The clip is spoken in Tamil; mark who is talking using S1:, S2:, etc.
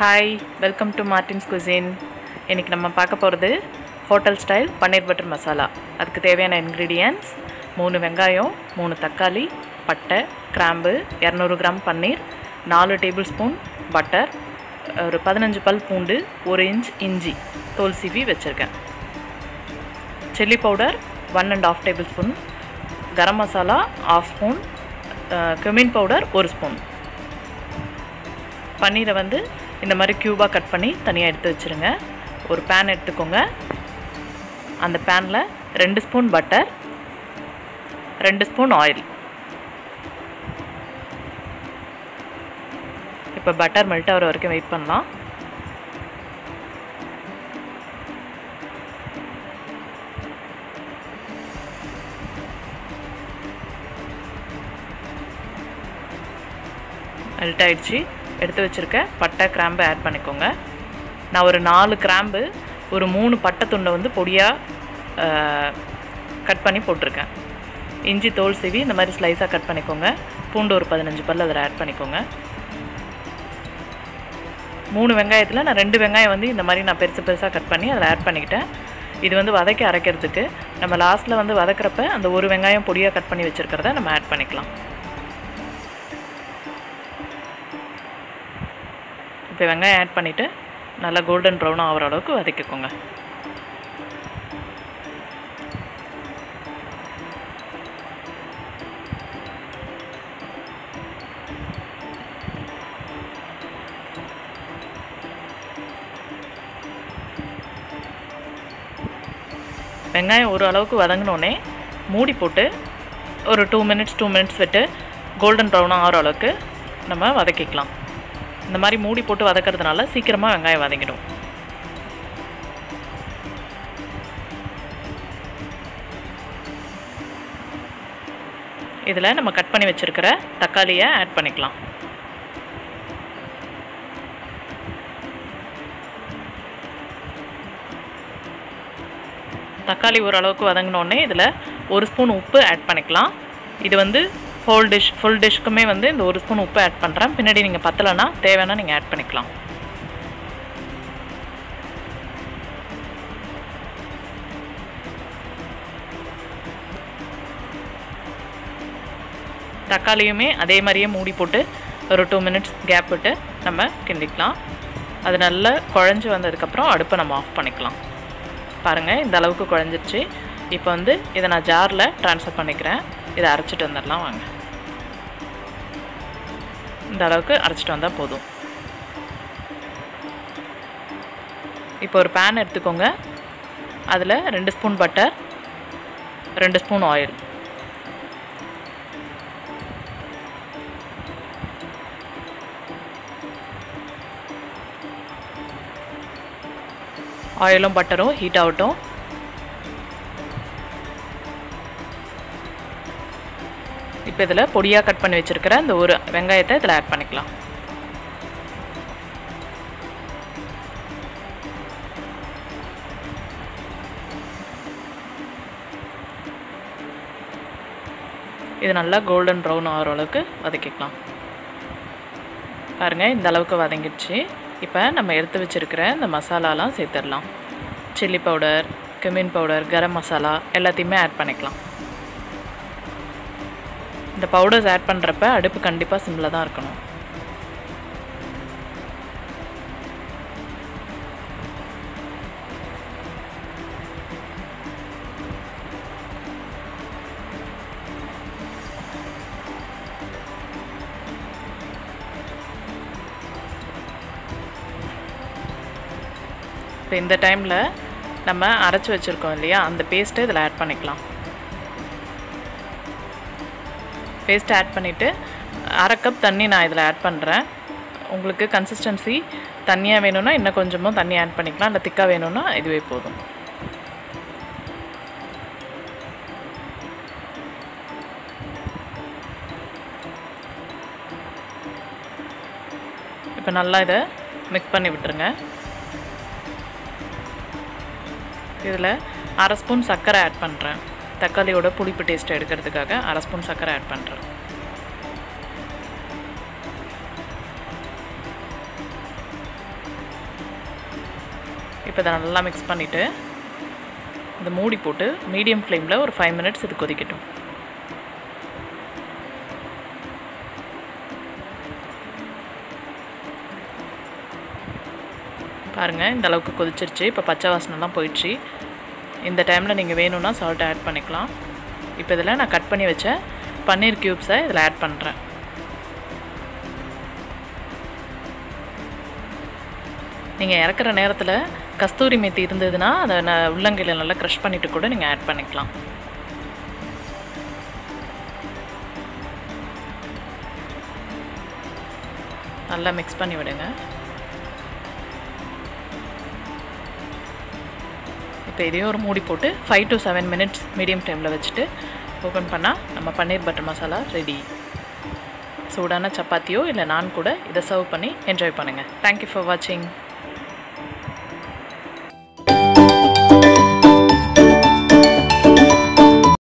S1: hi welcome to Martin's cuisine இன்றைக்கி நம்ம பார்க்க போகிறது hotel style paneer butter masala அதுக்கு தேவையான இன்க்ரீடியன்ட்ஸ் மூணு வெங்காயம் மூணு தக்காளி பட்டை கிராம்பு இரநூறு கிராம் பன்னீர் நாலு டேபிள் ஸ்பூன் பட்டர் ஒரு பதினஞ்சு பல் பூண்டு ஒரு இன்ச் இஞ்சி தோல் சீவி வச்சுருக்கேன் chilli powder one and half tablespoon garam masala half spoon cumin powder ஒரு ஸ்பூன் பன்னீரை வந்து இந்த மாதிரி க்யூபாக கட் பண்ணி தனியாக எடுத்து வச்சுருங்க ஒரு பேன் எடுத்துக்கோங்க அந்த பேனில் ரெண்டு ஸ்பூன் பட்டர் ரெண்டு ஸ்பூன் ஆயில் இப்போ பட்டர் மெல்ட் ஆகிற வரைக்கும் வெயிட் பண்ணலாம் மெல்ட் ஆயிடுச்சு எடுத்து வச்சுருக்க பட்டை கிராம்பு ஆட் பண்ணிக்கோங்க நான் ஒரு நாலு கிராம்பு ஒரு மூணு பட்டை துண்டை வந்து பொடியாக கட் பண்ணி போட்டிருக்கேன் இஞ்சி தோல் சீவி இந்த மாதிரி ஸ்லைஸாக கட் பண்ணிக்கோங்க பூண்டு ஒரு பதினஞ்சு பல் அதில் ஆட் பண்ணிக்கோங்க மூணு வெங்காயத்தில் நான் ரெண்டு வெங்காயம் வந்து இந்த மாதிரி நான் பெருசு பெருசாக கட் பண்ணி அதில் ஆட் பண்ணிக்கிட்டேன் இது வந்து வதக்கி அரைக்கிறதுக்கு நம்ம லாஸ்ட்டில் வந்து வதக்கிறப்ப அந்த ஒரு வெங்காயம் பொடியாக கட் பண்ணி வச்சுருக்கிறத நம்ம ஆட் பண்ணிக்கலாம் இப்போ வெங்காயம் ஆட் பண்ணிவிட்டு நல்லா கோல்டன் ப்ரௌன் ஆகிற அளவுக்கு வதக்கிக்கோங்க வெங்காயம் ஒரு அளவுக்கு வதங்கினோடனே மூடி போட்டு ஒரு டூ மினிட்ஸ் டூ மினிட்ஸ் விட்டு கோல்டன் ப்ரௌன் ஆகிற அளவுக்கு நம்ம வதக்கிக்கலாம் இந்த மாதிரி மூடி போட்டு வதக்கிறதுனால சீக்கிரமாக வெங்காயம் வதங்கிடும் இதில் நம்ம கட் பண்ணி வச்சுருக்கிற தக்காளியை ஆட் பண்ணிக்கலாம் தக்காளி ஓரளவுக்கு வதங்கினோடனே இதில் ஒரு ஸ்பூன் உப்பு ஆட் பண்ணிக்கலாம் இது வந்து ஹோல் டிஷ் ஃபுல் டிஷ்க்குமே வந்து இந்த ஒரு ஸ்பூன் உப்பு ஆட் பண்ணுறேன் பின்னாடி நீங்கள் பத்தலைன்னா தேவைன்னா நீங்கள் ஆட் பண்ணிக்கலாம் தக்காளியுமே அதே மாதிரியே மூடி போட்டு ஒரு டூ மினிட்ஸ் கேப் விட்டு நம்ம கிண்டிக்கலாம் அது நல்லா குழஞ்சி வந்ததுக்கப்புறம் அடுப்பை நம்ம ஆஃப் பண்ணிக்கலாம் பாருங்கள் இந்த அளவுக்கு குழஞ்சிருச்சு இப்போ வந்து இதை நான் ஜாரில் ட்ரான்ஸ்ஃபர் பண்ணிக்கிறேன் இதை அரைச்சிட்டு வந்துடலாம் வாங்க இந்த அளவுக்கு அரைச்சிட்டு வந்தால் போதும் இப்போ ஒரு பேன் எடுத்துக்கோங்க அதில் ரெண்டு ஸ்பூன் பட்டர் ரெண்டு ஸ்பூன் ஆயில் ஆயிலும் பட்டரும் ஹீட் ஆகட்டும் இப்போ இதில் பொடியாக கட் பண்ணி வச்சுருக்கிற இந்த ஒரு வெங்காயத்தை இதில் ஆட் பண்ணிக்கலாம் இது நல்லா கோல்டன் ப்ரௌன் ஆகிற அளவுக்கு வதக்கிக்கலாம் பாருங்கள் இந்த அளவுக்கு வதங்கிடுச்சு இப்போ நம்ம எடுத்து வச்சுருக்கிற இந்த மசாலாலாம் சேர்த்துடலாம் chilli powder cumin powder garam masala எல்லாத்தையுமே ஆட் பண்ணிக்கலாம் இந்த பவுடர்ஸ் ஆட் பண்ணுறப்ப அடுப்பு கண்டிப்பாக சிம்மில் தான் இருக்கணும் இப்போ இந்த டைமில் நம்ம அரைச்சி வச்சுருக்கோம் இல்லையா அந்த பேஸ்ட்டை இதில் ஆட் பண்ணிக்கலாம் பேஸ்ட் ஆட் பண்ணிவிட்டு அரை கப் தண்ணி நான் இதில் ஆட் பண்ணுறேன் உங்களுக்கு கன்சிஸ்டன்சி தண்ணியாக வேணும்னா இன்னும் கொஞ்சமும் தண்ணி ஆட் பண்ணிக்கலாம் இல்லை திக்காக வேணும்னா இதுவே போதும் இப்போ நல்லா இதை மிக்ஸ் பண்ணி விட்டுருங்க இதில் அரை ஸ்பூன் சர்க்கரை ஆட் பண்ணுறேன் தக்காளியோட புளிப்பு டேஸ்ட்டை எடுக்கிறதுக்காக அரை ஸ்பூன் சர்க்கரை ஆட் பண்ணுறேன் இப்போ இதை நல்லா மிக்ஸ் பண்ணிவிட்டு இதை மூடி போட்டு மீடியம் ஃப்ளேமில் ஒரு ஃபைவ் மினிட்ஸ் இது கொதிக்கட்டும் பாருங்கள் இந்த அளவுக்கு கொதிச்சிருச்சு இப்போ பச்சை வாசனைலாம் போயிடுச்சு இந்த டைமில் நீங்கள் வேணும்னா சால்ட் ஆட் பண்ணிக்கலாம் இப்போ இதில் நான் கட் பண்ணி வச்ச பன்னீர் க்யூப்ஸை இதில் ஆட் பண்ணுறேன் நீங்கள் இறக்குற நேரத்தில் கஸ்தூரி மெத்தி இருந்ததுன்னா அதை நான் உள்ளங்கையில் நல்லா க்ரஷ் பண்ணிவிட்டு கூட நீங்கள் ஆட் பண்ணிக்கலாம் நல்லா மிக்ஸ் பண்ணி விடுங்க இப்போ இதையும் ஒரு மூடி போட்டு five to seven minutes medium ஃப்ளேமில் வச்சுட்டு ஓப்பன் பண்ணால் நம்ம பன்னீர் பட்டர் மசாலா ரெடி சூடான சப்பாத்தியோ இல்லை நான் கூட இதை சர்வ் பண்ணி என்ஜாய் பண்ணுங்கள் தேங்க்யூ ஃபார் வாட்சிங்